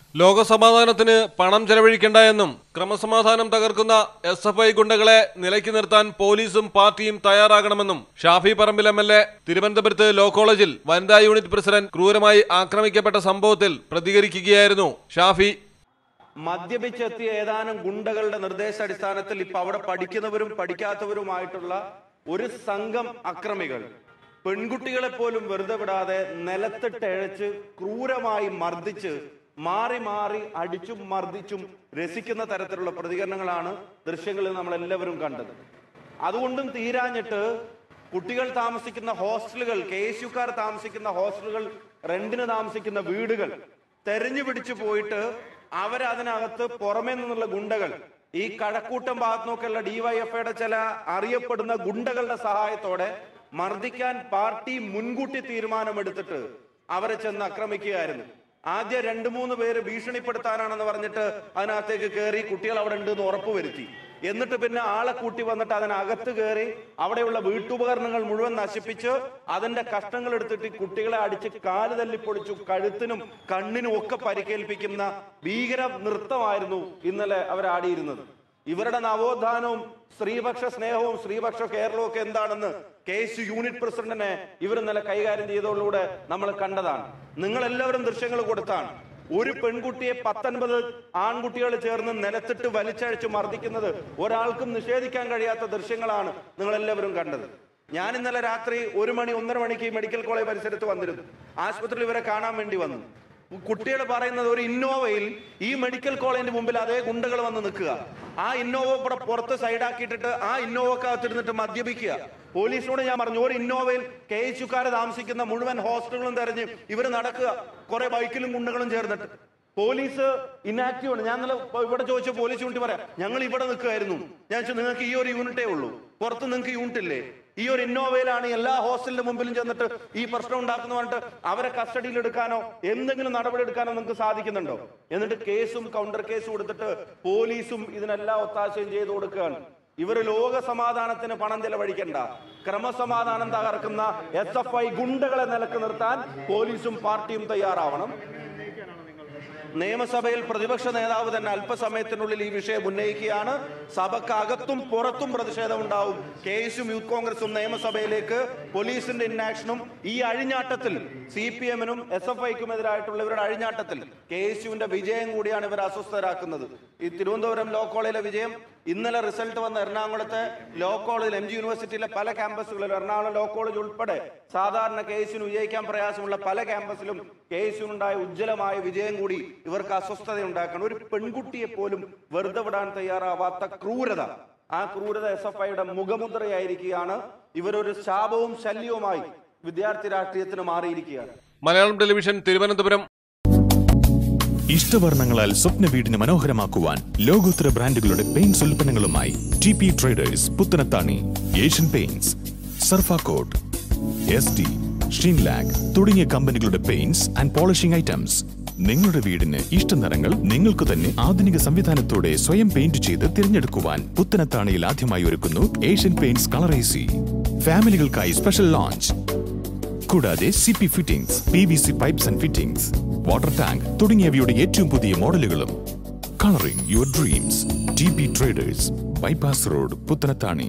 ലോകസമാധാനത്തിന് പണം ചെലവഴിക്കേണ്ട എന്നും ക്രമസമാധാനം തകർക്കുന്ന എസ് എഫ് ഐ ഗുണ്ടകളെ നിലയ്ക്ക് നിർത്താൻ പോലീസും പാർട്ടിയും തയ്യാറാകണമെന്നും Shafi Parambil M L A തിരുവനന്തപുരത്ത് ലോ കോളേജിൽ വനിതാ യൂണിറ്റ് പ്രസിഡന്റ് ക്രൂരമായി ആക്രമിക്കപ്പെട്ട സംഭവത്തിൽ പ്രതികരിക്കുകയായിരുന്നു ഷാഫി മദ്യപിച്ചെത്തിയ ഏതാനും ഗുണ്ടകളുടെ നിർദ്ദേശാടിസ്ഥാനത്തിൽ ഇപ്പൊ അവിടെ പഠിക്കുന്നവരും പഠിക്കാത്തവരുമായിട്ടുള്ള ഒരു സംഘം അക്രമികൾ പെൺകുട്ടികളെ പോലും വെറുതെ വിടാതെ നിലത്തിട്ടഴച്ച് ക്രൂരമായി മർദ്ദിച്ച് മാറി മാറി അടിച്ചും മർദ്ദിച്ചും രസിക്കുന്ന തരത്തിലുള്ള പ്രതികരണങ്ങളാണ് ദൃശ്യങ്ങളിൽ നമ്മൾ എല്ലാവരും കണ്ടത് അതുകൊണ്ടും തീരാഞ്ഞിട്ട് കുട്ടികൾ താമസിക്കുന്ന ഹോസ്റ്റലുകൾ കെ എസ് യുക്കാർ താമസിക്കുന്ന ഹോസ്റ്റലുകൾ റെന്റിന് താമസിക്കുന്ന വീടുകൾ തെരഞ്ഞു പിടിച്ചു പോയിട്ട് അവരതിനകത്ത് പുറമേ നിന്നുള്ള ഗുണ്ടകൾ ഈ കഴക്കൂട്ടം ഭാഗത്തുനിന്നൊക്കെയുള്ള ഡിവൈഎഫ്ഐയുടെ ചില അറിയപ്പെടുന്ന ഗുണ്ടകളുടെ സഹായത്തോടെ മർദ്ദിക്കാൻ പാർട്ടി മുൻകൂട്ടി തീരുമാനമെടുത്തിട്ട് അവരെ ചെന്ന് ആക്രമിക്കുകയായിരുന്നു ആദ്യം രണ്ടു മൂന്ന് പേര് ഭീഷണിപ്പെടുത്താനാണെന്ന് പറഞ്ഞിട്ട് അതിനകത്തേക്ക് കയറി കുട്ടികൾ അവിടെ ഉണ്ട് എന്ന് ഉറപ്പുവരുത്തി എന്നിട്ട് പിന്നെ ആളെ കൂട്ടി വന്നിട്ട് അതിനകത്ത് കയറി അവിടെയുള്ള വീട്ടുപകരണങ്ങൾ മുഴുവൻ നശിപ്പിച്ച് അതിന്റെ കഷ്ടങ്ങൾ എടുത്തിട്ട് ഈ കുട്ടികളെ അടിച്ച് കാല് തല്ലിപ്പൊളിച്ചു കഴുത്തിനും കണ്ണിനും ഒക്കെ പരിക്കേൽപ്പിക്കുന്ന ഭീകര നൃത്തമായിരുന്നു ഇന്നലെ അവരാടിയിരുന്നത് ഇവരുടെ നവോത്ഥാനവും സ്ത്രീപക്ഷ സ്നേഹവും സ്ത്രീപക്ഷ കേരളവും ഒക്കെ എന്താണെന്ന് കെ എസ് യൂണിറ്റ് പ്രസിഡന്റിനെ ഇവർ ഇന്നലെ കൈകാര്യം ചെയ്തതോടുകൂടെ നമ്മൾ കണ്ടതാണ് നിങ്ങൾ എല്ലാവരും ദൃശ്യങ്ങൾ കൊടുത്താണ് ഒരു പെൺകുട്ടിയെ പത്തൊൻപത് ആൺകുട്ടികൾ ചേർന്ന് നിലത്തിട്ട് വലിച്ചഴിച്ച് മർദ്ദിക്കുന്നത് ഒരാൾക്കും നിഷേധിക്കാൻ കഴിയാത്ത ദൃശ്യങ്ങളാണ് നിങ്ങൾ എല്ലാവരും കണ്ടത് ഞാൻ ഇന്നലെ രാത്രി ഒരു മണി ഒന്നര മണിക്ക് ഈ മെഡിക്കൽ കോളേജ് പരിസരത്ത് വന്നിരുന്നു ആശുപത്രിയിൽ ഇവരെ കാണാൻ വേണ്ടി വന്നു കുട്ടികൾ പറയുന്നത് ഒരു ഇന്നോവയിൽ ഈ മെഡിക്കൽ കോളേജിന്റെ മുമ്പിൽ അതേ ഗുണ്ടകൾ വന്ന് നിൽക്കുക ആ ഇന്നോവ ഇവിടെ പുറത്ത് സൈഡാക്കിയിട്ടിട്ട് ആ ഇന്നോവക്കകത്തിരുന്നിട്ട് മദ്യപിക്കുക പോലീസിനോട് ഞാൻ പറഞ്ഞു ഒരു ഇന്നോവയിൽ കെ എച്ച് യുക്കാർ താമസിക്കുന്ന മുഴുവൻ ഹോസ്റ്റലുകളും തെരഞ്ഞ് ഇവർ നടക്കുക കുറെ ബൈക്കിലും ഗുണ്ടകളും ചേർന്നിട്ട് പോലീസ് ഇനാക്റ്റീവ് ആണ് ഞാൻ ഇന്നലെ ഇവിടെ ചോദിച്ച പോലീസ് യൂണിറ്റ് പറയാം ഞങ്ങൾ ഇവിടെ നിൽക്കുമായിരുന്നു ഞാൻ ചോദിച്ചു നിങ്ങൾക്ക് ഈ ഒരു യൂണിറ്റേ ഉള്ളൂ പുറത്ത് നിങ്ങൾക്ക് യൂണിറ്റ് ഇല്ലേ ഈ ഒരു ഇന്നോവയിലാണ് എല്ലാ ഹോസ്റ്റലിന്റെ മുമ്പിലും ചെന്നിട്ട് ഈ പ്രശ്നം ഉണ്ടാക്കുന്ന പറഞ്ഞിട്ട് അവരെ കസ്റ്റഡിയിൽ എടുക്കാനോ എന്തെങ്കിലും നടപടി എടുക്കാനോ നിങ്ങൾക്ക് സാധിക്കുന്നുണ്ടോ എന്നിട്ട് കേസും കൗണ്ടർ കേസും കൊടുത്തിട്ട് പോലീസും ഇതിനെല്ലാം ഒത്താശയും ചെയ്തു കൊടുക്കുകയാണ് ഇവർ ലോക സമാധാനത്തിന് പണം ചെലവഴിക്കണ്ട ക്രമസമാധാനം തകർക്കുന്ന എസ് എഫ് ഐ ഗുണ്ടകളെ നിലക്ക് നിർത്താൻ പോലീസും പാർട്ടിയും തയ്യാറാവണം നിയമസഭയിൽ പ്രതിപക്ഷ നേതാവ് തന്നെ അല്പസമയത്തിനുള്ളിൽ ഈ വിഷയം ഉന്നയിക്കുകയാണ് സഭക്കകത്തും പുറത്തും പ്രതിഷേധം ഉണ്ടാവും കെ എസും യൂത്ത് കോൺഗ്രസും നിയമസഭയിലേക്ക് പോലീസിന്റെ ഇന്നാക്ഷനും ഈ അഴിഞ്ഞാട്ടത്തിൽ സി പി എമ്മിനും എസ് എഫ് ഐക്കും എതിരായിട്ടുള്ള ഇവരുടെ അഴിഞ്ഞാട്ടത്തിൽ കെ എസ് യുവിന്റെ വിജയം കൂടിയാണ് ഇവർ അസ്വസ്ഥരാക്കുന്നത് ഈ തിരുവനന്തപുരം ലോ കോളേജിലെ വിജയം ഇന്നലെ റിസൾട്ട് വന്ന എറണാകുളത്തെ ലോ കോളേജിൽ എം ജി യൂണിവേഴ്സിറ്റിയിലെ പല ക്യാമ്പസുകളിലും എറണാകുളം ലോ കോളേജ് ഉൾപ്പെടെ സാധാരണ കെ എസ് വിജയിക്കാൻ പ്രയാസമുള്ള പല ക്യാമ്പസിലും കെ എസ് ഉണ്ടായ ഉജ്ജ്വലമായ വിജയം കൂടി ഇവർക്ക് അസ്വസ്ഥത ഉണ്ടാക്കണം ഒരു പെൺകുട്ടിയെ പോലും വെറുതെ വിടാൻ തയ്യാറാവാത്ത ക്രൂരത ആ ക്രൂരത എസ് എഫ് ഐയുടെ മുഖമുദ്രയായിരിക്കുകയാണ് ഇവരൊരു ശാപവും ശല്യവുമായി വിദ്യാർത്ഥി രാഷ്ട്രീയത്തിന് മാറിയിരിക്കുകയാണ് മലയാളം ടെലിവിഷൻ തിരുവനന്തപുരം ഇഷ്ടവർണ്ണങ്ങളാൽ സ്വപ്ന വീടിന് മനോഹരമാക്കുവാൻ ലോകോത്തര ബ്രാൻഡുകളുടെ പെയിന്റ്സ് ഉൽപ്പന്നങ്ങളുമായി T P traders Puthanathani Asian Paints Surfacoat S D Sheenlac തുടങ്ങിയ കമ്പനികളുടെ പെയിന്റ്സ് ആൻഡ് പോളിഷിംഗ് ഐറ്റംസ് നിങ്ങളുടെ വീടിന് ഇഷ്ട നിറങ്ങൾ നിങ്ങൾക്ക് തന്നെ ആധുനിക സംവിധാനത്തോടെ സ്വയം പെയിന്റ് ചെയ്ത് തിരഞ്ഞെടുക്കുവാൻ പുത്തനത്താണിയിൽ ആദ്യമായി ഒരുക്കുന്നു ഏഷ്യൻ പെയിന്റ്സ് കളറേസി ഫാമിലികൾക്കായി സ്പെഷ്യൽ ലോഞ്ച് കൂടാതെ C P fittings P V C pipes and fittings water tank തുടങ്ങിയവയുടെ ഏറ്റവും പുതിയ മോഡലുകളും colouring your dreams T B traders bypass road Puthanathani